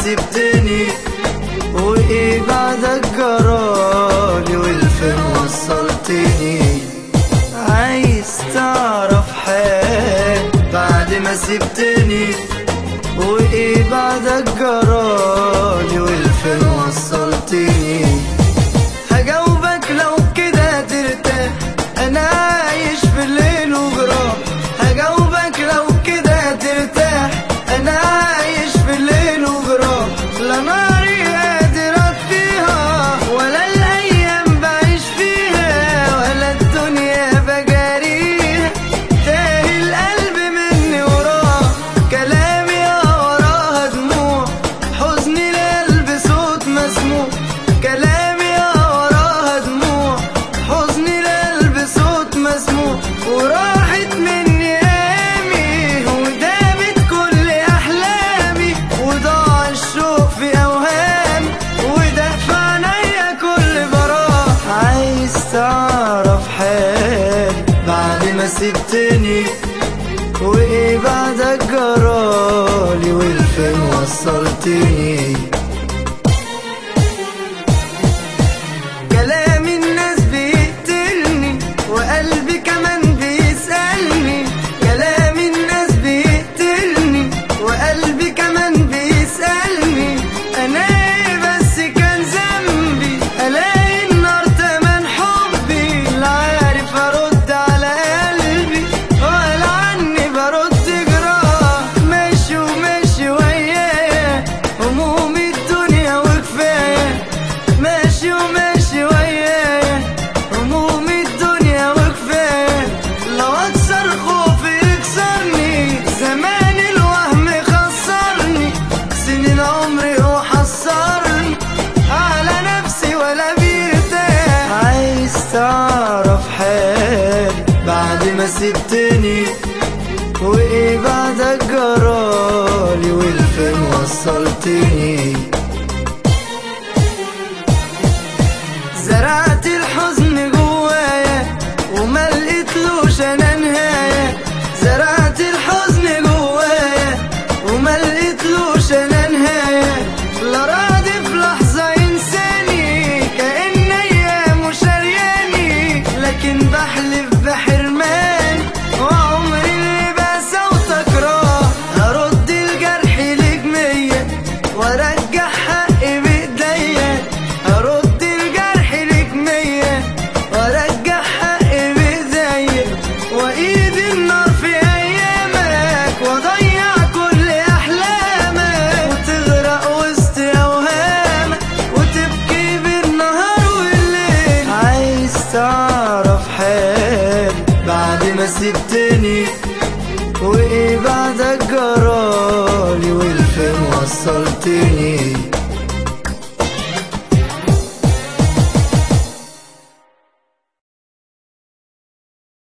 سبتني وايه بعدك جرالي والفين وصلتني عايز تعرف حال بعد ما سبتني وايه بعدك جرالي والفين وصلتني هجاوبك لو كده ترتاح انا عايش في الليل وجراح هجاوبك لو كده ترتاح انا عايش في الليل وجراح لا ناري قادر اطفيها ولا الايام بعيش فيها ولا الدنيا بجاريها تاهي القلب مني وراه كلامي وراها دموع حزني لقلب صوت مسموع كلامي وراها دموع حزني لقلب صوت مسموع وراحت مني ايامي ودامت كل احلامي وضاع الشوق في اوهامي ودفى عينيا كل براح عايز تعرف حالي بعد ما سبتني وايه بعدك جرالي والفين وصلتني كلام الناس بيقتلني وقلبي كمان بيسألني كلام الناس بيقتلني وقلبي كمان بيسألني أنا إيه بس كان ذنبي ألاقي النار تمن حبي لا عارف أرد على قلبي ولا عني برد جراح ماشي وماشي ويايا هموم الدنيا وكفاية ماشي وماشي ويايا هموم الدنيا وكفاية لو اكسر خوفي يكسرني زمان الوهم خسرني سنين عمري وحصرني على نفسي ولا بيرتاح عايز تعرف حالي بعد ما سبتني وايه بعدك جرالي والفين وصلتني زرعت الحزن جوايا وما لقيتلوش انا نهاية زرعت الحزن جوايا وما لقيتلوش انا نهاية لا راضي في لحظة ينساني كأن ايامه شرياني لكن بحلف بحرمان وعمري اللي بقى وتكرار هرد الجرح ليك مية وارجع حقي بايديا هرد الجرح ليك مية وارجع حقي بايديا وايد النار في ايامك واضيع كل احلامك وتغرق وسط اوهامك وتبكي بالنهار والليل عايز تعرف حالي بعد ما سبتني وايه بعدك جرالي والفين وصلتني